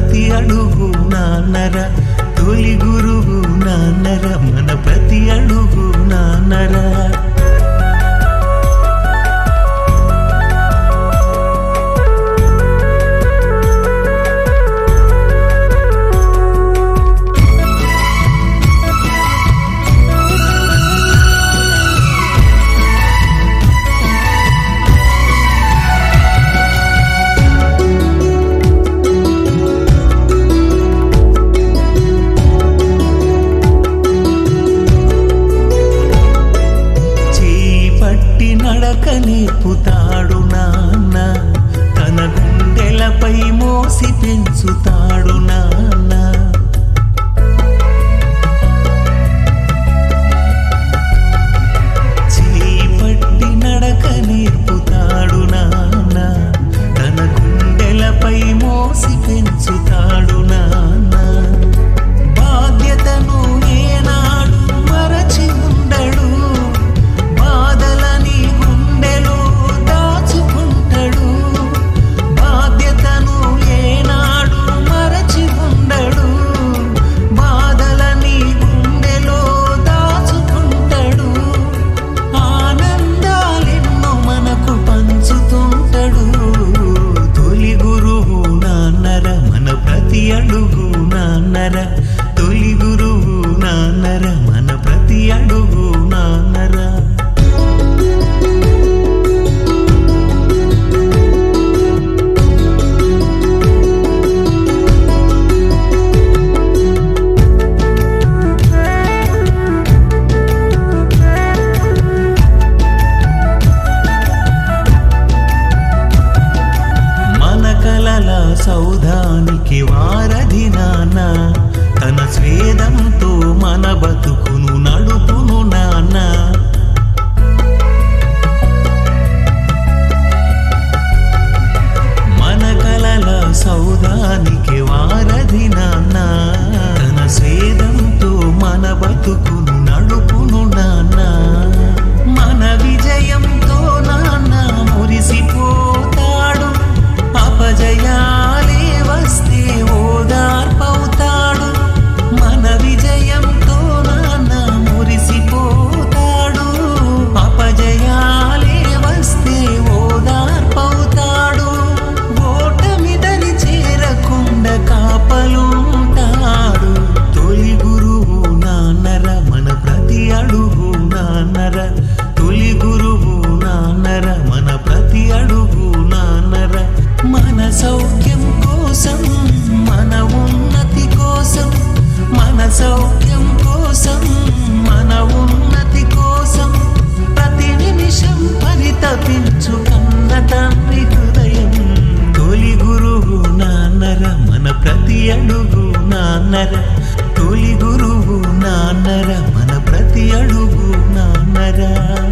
ప్రతి అడుగు నాన్నర తొలి గురువు నాన్నర మన ప్రతి అడుగు నాన్నర చేయి పట్టి నడక నేర్పుతాడు నాన్న తన గుండెలపై మోసి పెంచుతాడు నాన్న చేయి పట్టి నడక నేర్పుతాడు నాన్న తన గుండెలపై మోసి పెంచుతాడు నాన్న బాధ్యతను ఏనాడు మరచి ఉండడు బాధలని గుండెలో దాచుకుంటాడు బాధ్యతను ఏనాడు మరచి ఉండడు బాధలని గుండెలో దాచుకుంటాడు ఆనందాలెన్నో మనకు పంచుతుంటాడు తొలి గురువు నాన్నర మన ప్రతి అడుగు నాన్నర తొలి గురువు నాన్నర మన ప్రతి అడుగు నాన్నర మన కలల సౌధానికి వారధి నాన్న తన స్వేదంతో మన బతుకును నడుపును నాన్న మన కలల సౌధానికి వారధి నాన్న తన స్వేదంతో మన బతుకును నడుపును నాన్న మన విజయంతో నాన్న మురిసిపోతాడు అపజయాలే వస్తే ఓదార్పవుతాడు మన విజయంతో నాన్న మురిసిపోతాడు అపజయాలే వస్తే ఓదార్పవుతాడు ఓటమిదని చేరకుండా కాపలుంటాడు తొలి గురువు నాన్నర మన ప్రతి అడుగు నాన్నర తొలి గురువు నాన్నర మన ప్రతి అడుగు నాన్నర మన సౌఖ్యం కోసం మన ఉన్నతి కోసం మన సౌఖ్యం కోసం మన ఉన్నతి కోసం ప్రతి నిమిషం పరితపించు కన్న తండ్రి హృదయం తొలి గురువు నాన్నర మన ప్రతి అడుగు నాన్నర తొలి గురువు నాన్నర మన ప్రతి అడుగు నాన్నర